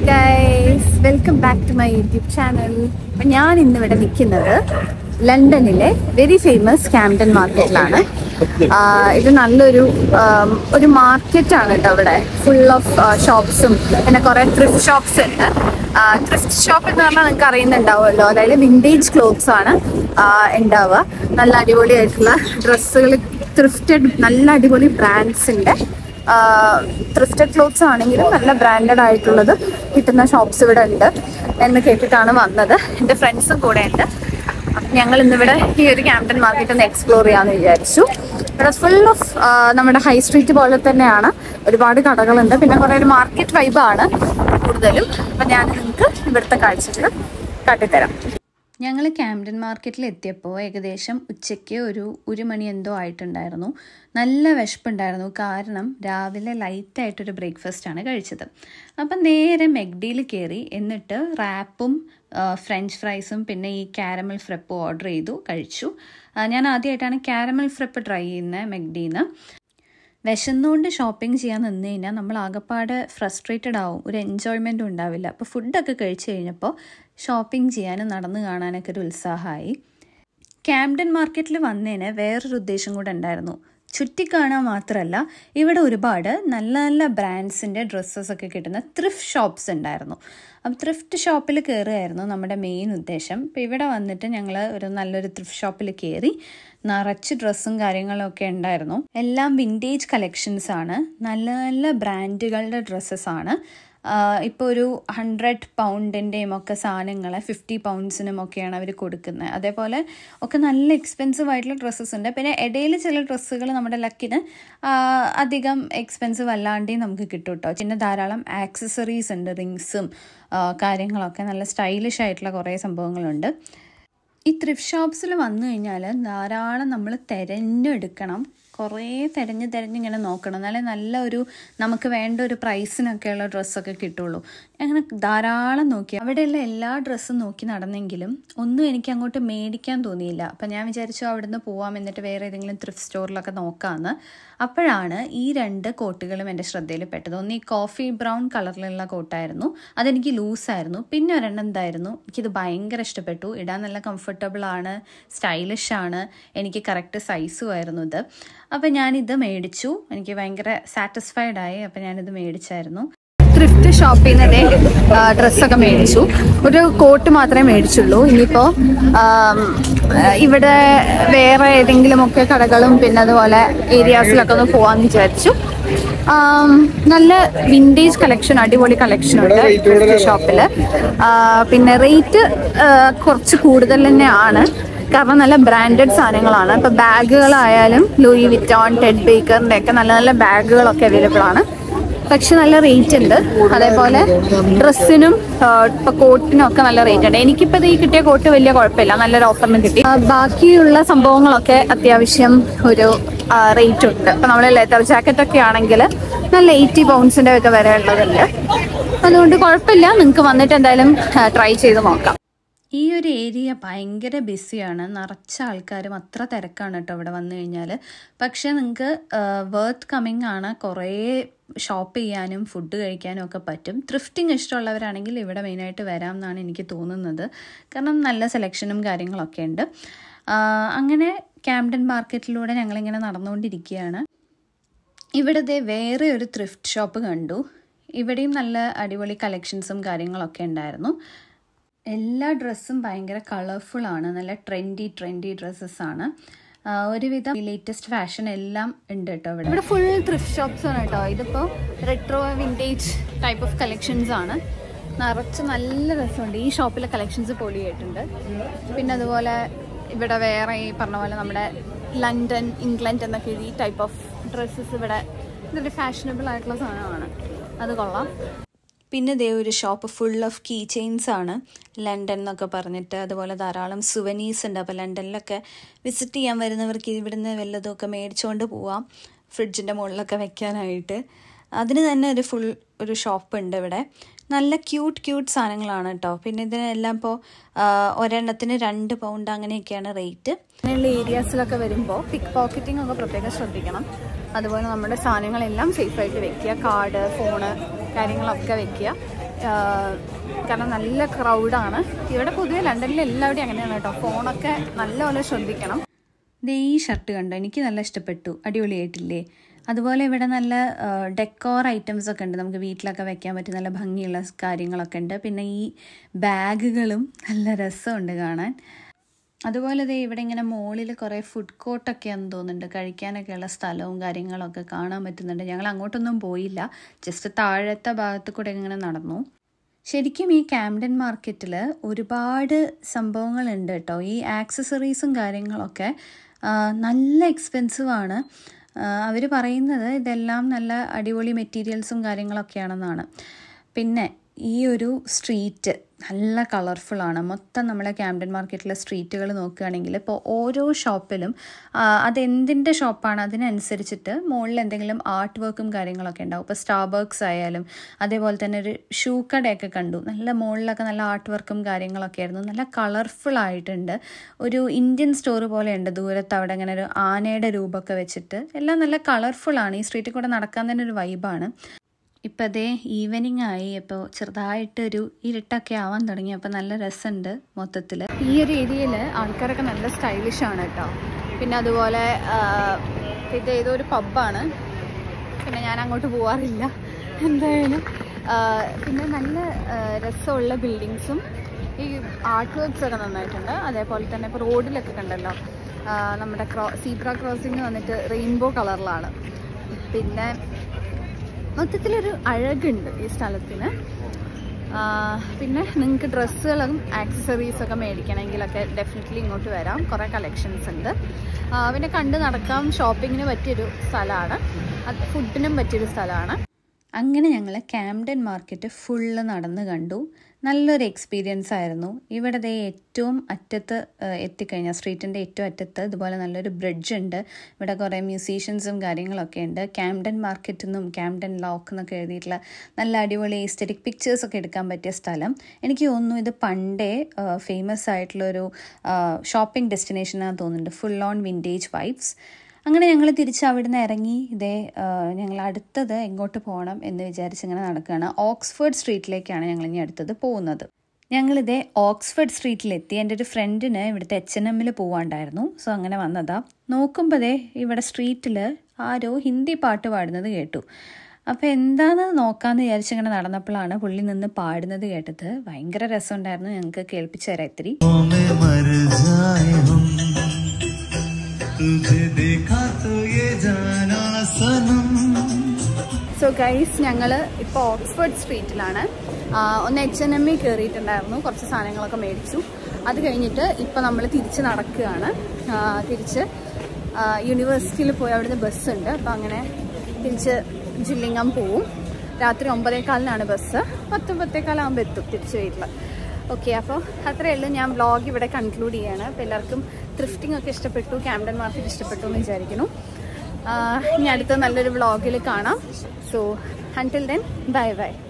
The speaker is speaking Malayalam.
guys welcome back to my YouTube channel അപ്പം ഞാൻ ഇന്നിവിടെ നിൽക്കുന്നത് ലണ്ടനിലെ വെരി ഫേമസ് ക്യാമ്പ്ടൺ മാർക്കറ്റിലാണ് ഇത് നല്ലൊരു ആം, ഒരു മാർക്കറ്റാണ് കേട്ടോ ഇവിടെ ഫുൾ ഓഫ് ഷോപ്സും പിന്നെ കുറേ ത്രിഫ്റ്റ് ഷോപ്സ് ഉണ്ട് ത്രിഫ്റ്റ് ഷോപ്പ് എന്ന് പറഞ്ഞാൽ നിങ്ങൾക്ക് അറിയുന്നുണ്ടാവുമല്ലോ അതായത് വിൻറ്റേജ് ക്ലോത്ത്സ് ആണ് ആ, ഉണ്ടാവുക നല്ല അടിപൊളിയായിട്ടുള്ള ഡ്രസ്സുകൾ ത്രിഫ്റ്റഡ് നല്ല അടിപൊളി ബ്രാൻഡ്സിൻ്റെ ത്രിഫ്റ്റഡ് ക്ലോത്ത്സ് ആണെങ്കിലും നല്ല ബ്രാൻഡഡ് ആയിട്ടുള്ളത് കിട്ടുന്ന ഷോപ്സ് ഇവിടെ ഉണ്ട് എന്ന് കേട്ടിട്ടാണ് വന്നത് എൻ്റെ ഫ്രണ്ട്സും കൂടെ ഉണ്ട് അപ്പം ഞങ്ങൾ ഇന്നിവിടെ ഈ ഒരു ക്യാമ്പ്ടൺ മാർക്കറ്റ് ഒന്ന് എക്സ്പ്ലോർ ചെയ്യാമെന്ന് വിചാരിച്ചു ഇവിടെ ഫുൾ ഓഫ് നമ്മുടെ ഹൈ സ്ട്രീറ്റ് പോലെ തന്നെയാണ് ഒരുപാട് കടകളുണ്ട് പിന്നെ കുറേ ഒരു മാർക്കറ്റ് വൈബാണ് കൂടുതലും അപ്പം ഞാൻ നിങ്ങൾക്ക് ഇവിടുത്തെ കാഴ്ചകൾ കാട്ടിത്തരാം ഞങ്ങൾ ക്യാമ്പ്ടൺ മാർക്കറ്റിൽ എത്തിയപ്പോൾ ഏകദേശം ഉച്ചയ്ക്ക് ഒരു ഒരു മണി എന്തോ ആയിട്ടുണ്ടായിരുന്നു നല്ല വിശപ്പുണ്ടായിരുന്നു കാരണം രാവിലെ ലൈറ്റായിട്ടൊരു ബ്രേക്ക്ഫാസ്റ്റാണ് കഴിച്ചത് അപ്പം നേരെ മെഗ്ഡിയിൽ കയറി എന്നിട്ട് റാപ്പും ഫ്രഞ്ച് ഫ്രൈസും പിന്നെ ഈ കാരമൽ ഫ്രെപ്പും ഓർഡർ ചെയ്തു കഴിച്ചു ആ, ഞാൻ ആദ്യമായിട്ടാണ് കാരമൽ ഫ്രെപ്പ് ട്രൈ ചെയ്യുന്നത് മെഗ്ഡിന്ന് വിശന്നുകൊണ്ട് ഷോപ്പിംഗ് ചെയ്യാൻ നിന്ന് കഴിഞ്ഞാൽ നമ്മൾ ആകപ്പാടെ ഫ്രസ്ട്രേറ്റഡ് ആവും ഒരു എൻജോയ്മെൻറ്റും ഉണ്ടാവില്ല അപ്പോൾ ഫുഡൊക്കെ കഴിച്ചു കഴിഞ്ഞപ്പോൾ ഷോപ്പിംഗ് ചെയ്യാനും നടന്നു കാണാനൊക്കെ ഒരു ഉത്സാഹമായി ക്യാമ്പ്ടൺ മാർക്കറ്റിൽ വന്നതിന് വേറൊരു ഉദ്ദേശം കൂടെ ഉണ്ടായിരുന്നു ചുറ്റിക്കാണാൻ മാത്രമല്ല ഇവിടെ ഒരുപാട് നല്ല നല്ല ബ്രാൻഡ്സിൻ്റെ ഡ്രസ്സസ് ഒക്കെ കിട്ടുന്ന ത്രിഫ്റ്റ് ഷോപ്സ് ഉണ്ടായിരുന്നു അപ്പം ത്രിഫ്റ്റ് ഷോപ്പിൽ കയറുകയായിരുന്നു നമ്മുടെ മെയിൻ ഉദ്ദേശം അപ്പോൾ ഇവിടെ വന്നിട്ട് ഞങ്ങൾ ഒരു നല്ലൊരു ത്രിഫ്റ്റ് ഷോപ്പിൽ കയറി നിറച്ച് ഡ്രസ്സും കാര്യങ്ങളും ഒക്കെ ഉണ്ടായിരുന്നു എല്ലാം വിൻറ്റേജ് കളക്ഷൻസ് ആണ് നല്ല നല്ല ബ്രാൻഡുകളുടെ ഡ്രസ്സസ് ആണ് ഇപ്പോൾ ഒരു ഹൺഡ്രഡ് പൗണ്ടിൻ്റെയും ഒക്കെ സാധനങ്ങൾ ഫിഫ്റ്റി പൗണ്ട്സിനും ഒക്കെയാണ് അവർ കൊടുക്കുന്നത് അതേപോലെ ഒക്കെ നല്ല എക്സ്പെൻസീവ് ആയിട്ടുള്ള ഡ്രസ്സസ് ഉണ്ട് പിന്നെ ഇടയിൽ ചില ഡ്രസ്സുകൾ നമ്മുടെ ലക്കിന് ആ, അധികം എക്സ്പെൻസീവ് അല്ലാണ്ടേ നമുക്ക് കിട്ടും കേട്ടോ പിന്നെ ധാരാളം ആക്സസറീസ് ഉണ്ട് റിങ്സും കാര്യങ്ങളൊക്കെ നല്ല സ്റ്റൈലിഷ് ആയിട്ടുള്ള കുറേ സംഭവങ്ങളുണ്ട് ഈ ത്രിഫ്റ്റ് ഷോപ്സിൽ വന്നു കഴിഞ്ഞാൽ ധാരാളം നമ്മൾ തിരഞ്ഞെടുക്കണം കുറേ തിരഞ്ഞ് തിരഞ്ഞ് ഇങ്ങനെ നോക്കണം എന്നാലേ നല്ല ഒരു നമുക്ക് വേണ്ട ഒരു പ്രൈസിനൊക്കെയുള്ള ഡ്രസ്സൊക്കെ കിട്ടുള്ളൂ അങ്ങനെ ധാരാളം നോക്കി അവിടെയുള്ള എല്ലാ ഡ്രസ്സും നോക്കി നടന്നെങ്കിലും ഒന്നും എനിക്ക് അങ്ങോട്ട് മേടിക്കാൻ തോന്നിയില്ല അപ്പം ഞാൻ വിചാരിച്ചു അവിടുന്ന് പോവാം എന്നിട്ട് വേറെ ഏതെങ്കിലും ത്രിഫ്റ്റ് സ്റ്റോറിലൊക്കെ നോക്കാമെന്ന് അപ്പോഴാണ് ഈ രണ്ട് കോട്ടുകളും എൻ്റെ ശ്രദ്ധയിൽ പെട്ടത് ഒന്ന് ഈ കോഫി ബ്രൗൺ കളറിലുള്ള കോട്ടായിരുന്നു അതെനിക്ക് ലൂസായിരുന്നു പിന്നെ ഒരെണ്ണം എന്തായിരുന്നു എനിക്കിത് ഭയങ്കര ഇഷ്ടപ്പെട്ടു ഇടാൻ നല്ല കംഫർട്ടബിൾ ആണ് സ്റ്റൈലിഷ് ആണ് എനിക്ക് കറക്റ്റ് സൈസും ആയിരുന്നു ഇത് അപ്പം ഞാനിത് മേടിച്ചു എനിക്ക് ഭയങ്കര സാറ്റിസ്ഫൈഡ് ആയി അപ്പം ഞാനിത് മേടിച്ചായിരുന്നു ത്രിഫ്റ്റ് ഷോപ്പിൽ നിന്നേ ഡ്രസ്സൊക്കെ മേടിച്ചു ഒരു കോട്ട് മാത്രമേ മേടിച്ചുള്ളൂ ഇനിയിപ്പോൾ ഇവിടെ വേറെ ഏതെങ്കിലുമൊക്കെ കടകളും പിന്നെ അതുപോലെ ഏരിയാസിലൊക്കെ ഒന്ന് പോകാമെന്ന് വിചാരിച്ചു ആം, നല്ല വിൻറ്റേജ് കളക്ഷൻ അടിപൊളി കളക്ഷൻ ഉണ്ട് ത്രിഫ്റ്റ് ഷോപ്പിൽ പിന്നെ റേറ്റ് കുറച്ച് കൂടുതൽ തന്നെയാണ് കാരണം നല്ല ബ്രാൻഡഡ് സാധനങ്ങളാണ് ഇപ്പൊ ബാഗുകളായാലും ലൂയി വിറ്റോൺ ടെഡ് ബേക്കറിന്റെ ഒക്കെ നല്ല നല്ല ബാഗുകളൊക്കെ അവൈലബിൾ ആണ് പക്ഷെ നല്ല റേറ്റ് ഉണ്ട് അതേപോലെ ഡ്രസ്സിനും ഇപ്പൊ കോട്ടിനും ഒക്കെ നല്ല റേറ്റ് ഉണ്ട് എനിക്കിപ്പോ ഇത് ഈ കിട്ടിയ കോട്ട് വലിയ കുഴപ്പമില്ല നല്ലൊരു ഓഫറിന് കിട്ടി ആ, ബാക്കിയുള്ള സംഭവങ്ങളൊക്കെ അത്യാവശ്യം ഒരു റേറ്റ് ഉണ്ട് ഇപ്പൊ നമ്മൾ ലെതർ ജാക്കറ്റ് ഒക്കെ ആണെങ്കിൽ നല്ല എയ്റ്റി പൗണ്ട്സിന്റെ ഒക്കെ വരെ ഉള്ളതുണ്ട് അതുകൊണ്ട് കുഴപ്പമില്ല നിങ്ങൾക്ക് വന്നിട്ട് എന്തായാലും ട്രൈ ചെയ്ത് നോക്കാം ഈ ഒരു ഏരിയ ഭയങ്കര ബിസിയാണ് നിറച്ച ആൾക്കാരും അത്ര തിരക്കാണ് കേട്ടോ ഇവിടെ വന്നു കഴിഞ്ഞാൽ പക്ഷേ നിങ്ങൾക്ക് വേർത്ത് കമ്മിങ് ആണ് കുറേ ഷോപ്പ് ചെയ്യാനും ഫുഡ് കഴിക്കാനും ഒക്കെ പറ്റും ത്രിഫ്റ്റിംഗ് ഇഷ്ടമുള്ളവരാണെങ്കിൽ ഇവിടെ മെയിനായിട്ട് വരാം എന്നാണ് എനിക്ക് തോന്നുന്നത് കാരണം നല്ല സെലക്ഷനും കാര്യങ്ങളൊക്കെ ഉണ്ട് ആ, അങ്ങനെ ക്യാമ്പ്ടൺ മാർക്കറ്റിലൂടെ ഞങ്ങളിങ്ങനെ നടന്നുകൊണ്ടിരിക്കുകയാണ് ഇവിടെ ദേ വേറെ ഒരു ത്രിഫ്റ്റ് ഷോപ്പ് കണ്ടു ഇവിടെയും നല്ല അടിപൊളി കളക്ഷൻസും കാര്യങ്ങളൊക്കെ ഉണ്ടായിരുന്നു എല്ലാ ഡ്രസ്സും ഭയങ്കര കളർഫുൾ ആണ് നല്ല ട്രെൻഡി ട്രെൻഡി ഡ്രസ്സസ് ആണ് ആ, ഒരുവിധം ലേറ്റസ്റ്റ് ഫാഷൻ എല്ലാം ഉണ്ട് കേട്ടോ ഇവിടെ ഇവിടെ ഫുൾ ത്രിഫ്റ്റ് ഷോപ്സ് ആണ് കേട്ടോ ഇതിപ്പോ retro vintage type of collections ആണ് നിറച്ച് നല്ല രസമുണ്ട് ഈ ഷോപ്പിലെ കളക്ഷൻസ് പൊളിയായിട്ടുണ്ട് പിന്നെ അതുപോലെ ഇവിടെ വേറെ ഈ പറഞ്ഞ പോലെ നമ്മുടെ ലണ്ടൻ ഇംഗ്ലണ്ട് എന്നൊക്കെ ഈ ടൈപ്പ് ഓഫ് ഡ്രസ്സസ് ഇവിടെ ഇതൊരു ഫാഷനബിൾ ആയിട്ടുള്ള സാധനമാണ് അത് കൊള്ളാം പിന്നെ ദേ ഒരു shop full of key chains ആണ് ലണ്ടൻ എന്നൊക്കെ പറഞ്ഞിട്ട് അതുപോലെ ധാരാളം സുവനീസ് ഉണ്ട് അപ്പോൾ ലണ്ടനിലൊക്കെ വിസിറ്റ് ചെയ്യാൻ വരുന്നവർക്ക് ഇവിടുന്ന് വല്ലതുമൊക്കെ മേടിച്ചുകൊണ്ട് പോവാം ഫ്രിഡ്ജിൻ്റെ മുകളിലൊക്കെ വെക്കാനായിട്ട് അതിന് തന്നെ ഒരു ഫുൾ ഒരു ഷോപ്പ് ഉണ്ട് ഇവിടെ നല്ല ക്യൂട്ട് ക്യൂട്ട് സാധനങ്ങളാണ് കേട്ടോ പിന്നെ ഇതിനെല്ലാം ഇപ്പോൾ ഒരെണ്ണത്തിന് രണ്ട് പൗണ്ട് അങ്ങനെയൊക്കെയാണ് റേറ്റ് അങ്ങനെയുള്ള ഏരിയാസിലൊക്കെ വരുമ്പോൾ പിക്ക് പോക്കറ്റിംഗ് ഒക്കെ പ്രത്യേകം ശ്രദ്ധിക്കണം അതുപോലെ നമ്മുടെ സാധനങ്ങളെല്ലാം സേഫായിട്ട് വെക്കുക കാർഡ് ഫോണ് കാര്യങ്ങളൊക്കെ വെക്കുക കാരണം നല്ല ക്രൗഡാണ് ഇവിടെ പൊതുവെ ലണ്ടനിൽ എല്ലാവരുടെയും അങ്ങനെയാണ് കേട്ടോ ഫോണൊക്കെ നല്ലപോലെ ശ്രദ്ധിക്കണം ദേ ഈ ഷർട്ട് കണ്ടോ എനിക്ക് നല്ല ഇഷ്ടപ്പെട്ടു അടിപൊളിയായിട്ടില്ലേ അതുപോലെ ഇവിടെ നല്ല ഡെക്കോർ ഐറ്റംസ് ഒക്കെ ഉണ്ട് നമുക്ക് വീട്ടിലൊക്കെ വെക്കാൻ പറ്റിയ നല്ല ഭംഗിയുള്ള കാര്യങ്ങളൊക്കെ ഉണ്ട് പിന്നെ ഈ ബാഗുകളും നല്ല രസമുണ്ട് കാണാൻ അതുപോലെ ദേ ഇവിടെ ഇങ്ങനെ മുകളിൽ കുറേ ഫുഡ് കോർട്ടൊക്കെയാണെന്ന് തോന്നുന്നുണ്ട് കഴിക്കാനൊക്കെയുള്ള സ്ഥലവും കാര്യങ്ങളൊക്കെ കാണാൻ പറ്റുന്നുണ്ട് ഞങ്ങൾ അങ്ങോട്ടൊന്നും പോയില്ല ജസ്റ്റ് താഴത്തെ ഭാഗത്ത് കൂടെ ഇങ്ങനെ നടന്നു ശരിക്കും ഈ ക്യാംഡൻ മാർക്കറ്റിൽ ഒരുപാട് സംഭവങ്ങളുണ്ട് കേട്ടോ ഈ ആക്സസറീസും കാര്യങ്ങളൊക്കെ ആ, നല്ല എക്സ്പെൻസീവ് ആണ് അവർ പറയുന്നത് ഇതെല്ലാം നല്ല അടിപൊളി മെറ്റീരിയൽസും കാര്യങ്ങളൊക്കെയാണെന്നാണ് പിന്നെ ഈ ഒരു സ്ട്രീറ്റ് നല്ല കളർഫുള്ളാണ് മൊത്തം നമ്മളെ ക്യാംഡൻ മാർക്കറ്റിലെ സ്ട്രീറ്റുകൾ നോക്കുകയാണെങ്കിൽ ഇപ്പോൾ ഓരോ ഷോപ്പിലും ആ, അതെന്തിൻ്റെ ഷോപ്പാണ് അതിനനുസരിച്ചിട്ട് മുകളിൽ എന്തെങ്കിലും ആർട്ട് വർക്കും കാര്യങ്ങളൊക്കെ ഉണ്ടാവും ഇപ്പോൾ സ്റ്റാർബർഗ്സ് ആയാലും അതേപോലെ തന്നെ ഒരു ഷൂ കടയൊക്കെ കണ്ടു നല്ല മുകളിലൊക്കെ നല്ല ആർട്ട് വർക്കും കാര്യങ്ങളൊക്കെ ആയിരുന്നു നല്ല കളർഫുൾ ആയിട്ടുണ്ട് ഒരു ഇന്ത്യൻ സ്റ്റോർ പോലെയുണ്ട് ദൂരത്ത് അവിടെ ഇങ്ങനെ ഒരു ആനയുടെ രൂപമൊക്കെ വെച്ചിട്ട് എല്ലാം നല്ല കളർഫുള്ളാണ് ഈ സ്ട്രീറ്റിൽ കൂടെ നടക്കാൻ തന്നെ ഒരു വൈബാണ് ഇപ്പം അതേ ഈവനിങ് ആയി അപ്പോൾ ചെറുതായിട്ടൊരു ഇരുട്ടൊക്കെ ആവാൻ തുടങ്ങി അപ്പോൾ നല്ല രസമുണ്ട് മൊത്തത്തിൽ ഈ ഒരു ഏരിയയിൽ ആൾക്കാരൊക്കെ നല്ല സ്റ്റൈലിഷ് ആണ് കേട്ടോ പിന്നെ അതുപോലെ ആ, ഇത് ഏതോ ഒരു പബ്ബാണ് പിന്നെ ഞാൻ അങ്ങോട്ട് പോവാറില്ല എന്തായാലും ആ, പിന്നെ നല്ല ആ, രസമുള്ള ബിൽഡിങ്സും ഈ ആർട്ട് വർക്ക്സ് ഒക്കെ നന്നായിട്ടുണ്ട് അതേപോലെ തന്നെ ഇപ്പോൾ റോഡിലൊക്കെ കണ്ടല്ലോ ആ, നമ്മുടെ ക്രോ സീബ്ര ക്രോസിങ് വന്നിട്ട് റെയിൻബോ കളറിലാണ് പിന്നെ മൊത്തത്തിലൊരു അഴകുണ്ട് ഈ സ്ഥലത്തിന് ആ, പിന്നെ നിങ്ങൾക്ക് ഡ്രസ്സുകളും ആക്സസറീസ് ഒക്കെ മേടിക്കണമെങ്കിലൊക്കെ ഡെഫിനറ്റ്ലി ഇങ്ങോട്ട് വരാം കുറേ കളക്ഷൻസ് ഉണ്ട് ആ, പിന്നെ കണ്ട് നടക്കാം ഷോപ്പിങ്ങിന് പറ്റിയൊരു സ്ഥലമാണ് അത് ഫുഡിനും പറ്റിയൊരു സ്ഥലമാണ് അങ്ങനെ ഞങ്ങൾ ക്യാംഡൻ മാർക്കറ്റ് ഫുള്ള് നടന്ന് കണ്ടു നല്ലൊരു എക്സ്പീരിയൻസ് ആയിരുന്നു ഇവിടെ ദേ ഏറ്റവും അറ്റത്ത് ഏഹ്, എത്തിക്കഴിഞ്ഞാൽ സ്ട്രീറ്റിൻ്റെ ഏറ്റവും അറ്റത്ത് ഇതുപോലെ നല്ലൊരു ബ്രിഡ്ജ് ഉണ്ട് ഇവിടെ കുറേ മ്യൂസീഷ്യൻസും കാര്യങ്ങളൊക്കെ ഉണ്ട് ക്യാംഡൻ മാർക്കറ്റ് എന്നും ക്യാംഡൻ ലോക്ക് എന്നൊക്കെ എഴുതിയിട്ടുള്ള നല്ല അടിപൊളി എസ്തെറ്റിക് പിക്ചേഴ്സ് ഒക്കെ എടുക്കാൻ പറ്റിയ സ്ഥലം എനിക്ക് തോന്നുന്നു ഇത് പണ്ടേ ഫേമസ് ആയിട്ടുള്ളൊരു ഷോപ്പിംഗ് ഡെസ്റ്റിനേഷനാണെന്ന് തോന്നുന്നുണ്ട് ഫുൾ ഓൺ വിൻറ്റേജ് വൈബ്സ് അങ്ങനെ ഞങ്ങൾ തിരിച്ച് അവിടുന്ന് ഇറങ്ങി ഇതേ ഞങ്ങൾ അടുത്തത് എങ്ങോട്ട് പോകണം എന്ന് വിചാരിച്ച് ഇങ്ങനെ നടക്കുകയാണ് ഓക്സ്ഫോർഡ് സ്ട്രീറ്റിലേക്കാണ് ഞങ്ങൾ ഇനി അടുത്തത് പോകുന്നത് ഞങ്ങളിതേ ഓക്സ്ഫോർഡ് സ്ട്രീറ്റിലെത്തി എൻ്റെ ഒരു ഫ്രണ്ടിന് ഇവിടുത്തെ എച്ച് എൻ എമ്മിൽ പോവാണ്ടായിരുന്നു സോ അങ്ങനെ വന്നതാ നോക്കുമ്പോൾ ദേ ഇവിടെ സ്ട്രീറ്റിൽ ആരോ ഹിന്ദി പാട്ട് പാടുന്നത് കേട്ടു അപ്പോൾ എന്താന്ന് നോക്കാമെന്ന് വിചാരിച്ച് ഇങ്ങനെ നടന്നപ്പോഴാണ് പുള്ളി നിന്ന് പാടുന്നത് കേട്ടത് ഭയങ്കര രസമുണ്ടായിരുന്നു ഞങ്ങൾക്ക് കേൾപ്പിച്ചു തരാം ഇത്തിരി में मर जाए हम तुझे देखा तो ये जाना सनम സോ ഗൈസ് ഞങ്ങൾ ഇപ്പോൾ ഓക്സ്ഫോർഡ് സ്ട്രീറ്റിലാണ് ആ, ഒന്ന് എച്ച് എൻ എമ്മിൽ കയറിയിട്ടുണ്ടായിരുന്നു കുറച്ച് സാധനങ്ങളൊക്കെ മേടിച്ചു അത് കഴിഞ്ഞിട്ട് ഇപ്പോൾ നമ്മൾ തിരിച്ച് നടക്കുകയാണ് ആ, തിരിച്ച് യൂണിവേഴ്സിറ്റിയിൽ പോയി അവിടുന്ന് ബസ്സുണ്ട് അപ്പോൾ അങ്ങനെ തിരിച്ച് ജില്ലിങ്ങം പോവും രാത്രി ഒമ്പതേകാലിനാണ് ബസ് പത്ത് പത്തേകാലാകുമ്പോൾ എത്തും തിരിച്ച് വീട്ടിൽ ഓക്കെ അപ്പോൾ അത്രയേ ഉള്ളൂ ഞാൻ വ്ളോഗ് ഇവിടെ കൺക്ലൂഡ് ചെയ്യാണ് അപ്പോൾ എല്ലാവർക്കും ത്രിഫ്റ്റിംഗ് ഒക്കെ ഇഷ്ടപ്പെട്ടു ക്യാംഡൻ മാർക്കറ്റ് ഇഷ്ടപ്പെട്ടു എന്ന് വിചാരിക്കുന്നു ആഹ് ഇനി അടുത്ത നല്ലൊരു വ്ളോഗിൽ കാണാം so until then bye by